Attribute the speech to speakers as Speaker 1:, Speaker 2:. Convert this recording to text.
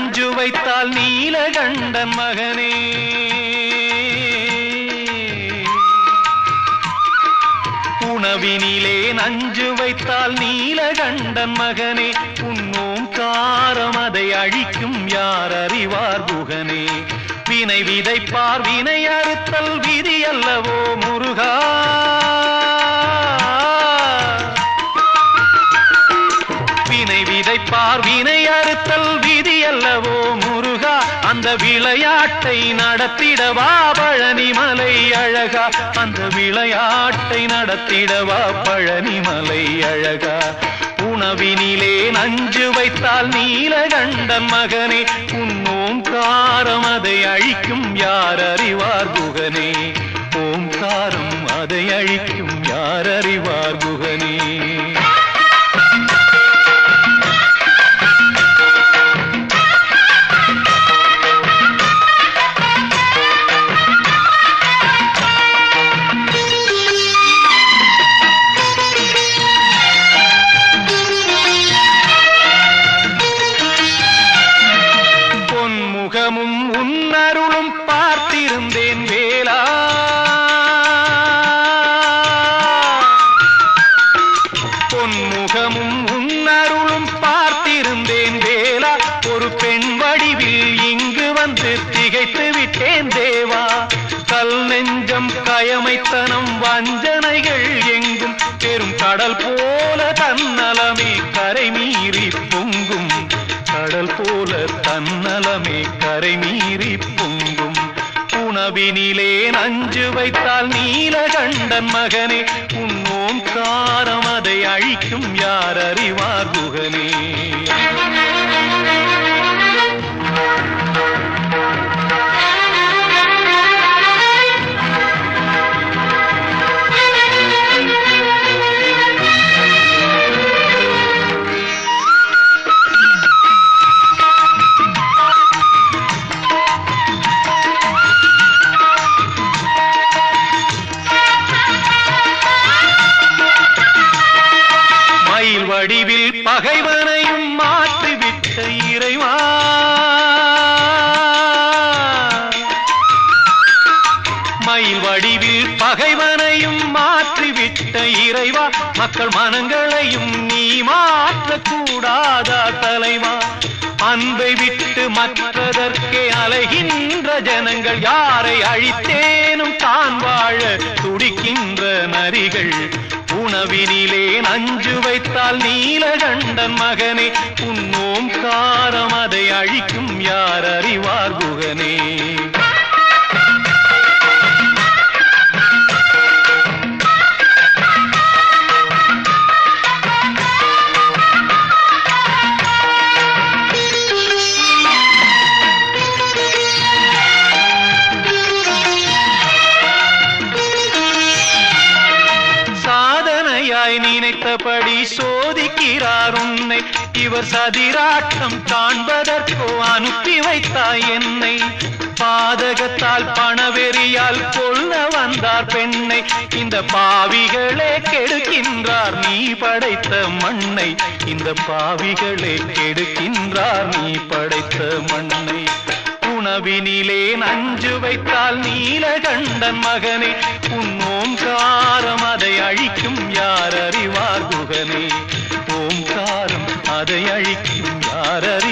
Speaker 1: நஞ்சு வைத்தால் நீலகண்டன் மகனே உணவினிலே நஞ்சு வைத்தால் நீலகண்டன் மகனே உன்னோம் காரம் அதை அழிக்கும் யார் அறிவார் குகனே வினை விதைப்பார் வினை அறுத்தல் விதி அல்லவோ முருகா வினை விதைப்பார் வினை அறுத்தல் விதி அல்லவோ முருகா அந்த விளையாட்டை நடத்திடவா பழனிமலை அழகா அந்த விளையாட்டை நடத்திடவா பழனிமலை அழகா உணவினிலே நஞ்சு வைத்தால் நீலகண்டன் மகனே உன்னோம் காரம் அதை அழிக்கும் யார் அறிவார் குகனே ஓம்காரம் அதை அழிக்கும் யார் அறிவார் குகனே பொன்முகமும் உன்னருளும் பார்த்திருந்தேன் வேலா பொன்முகமும் உன்னருளும் பார்த்திருந்தேன் வேலா ஒரு பெண் வடிவில் இங்கு வந்து திகைத்து விட்டேன் தேவா கல் நெஞ்சம் கயமைத்தனம் வஞ்சனைகள் எங்கும் பெரும் கடல் போல தன்னலமே கரை மீறி பொங்கும் கடல் போல தன்னலமே கரை மீறி பொங்கும் உணவினிலே நஞ்சு வைத்தால் நீலகண்டன் மகனே உன்னோம் காரம் அதை அழிக்கும் யார் அறிவார் குகனே மயில் வடிவில் பகைவனையும் மாற்றிவிட்ட இறைவா மயில் வடிவில் பகைவனையும் மாற்றிவிட்ட இறைவா மக்கள் மனங்களையும் நீ மாற்றக்கூடாதா தலைவா அன்பை விட்டு மற்றதற்கே அலைகின்ற ஜனங்கள் யாரை அழித்தேனும் தான் வாழ துடிக்கின்ற நரிகள் உணவினிலே நஞ்சு வைத்தால் நீலகண்டன் மகனே உன்னோம் காரம் அதை அழிக்கும் யார் அறிவார் குகனே சாதனையாய் நினைத்தபடி சோதிக்கிறார் உன்னை இவர் சதிராட்டம் காண்பதற்கோ அனுப்பி வைத்தாய் என்னை பாதகத்தால் பணவெறியால் கொல்ல வந்தார் பெண்ணை இந்த பாவிகளே கெடுக்கின்றார் நீ படைத்த மண்ணை இந்த பாவிகளே கெடுக்கின்றார் நீ படைத்த மண்ணை உணவினிலே நஞ்சு வைத்தால் நீலகண்டன் மகனே உன் ஓம்காரம் அதை அழிக்கும் யார் அறிவார் குகனே ஓம்காரம் அதை அழிக்கும் யார் அறிவார்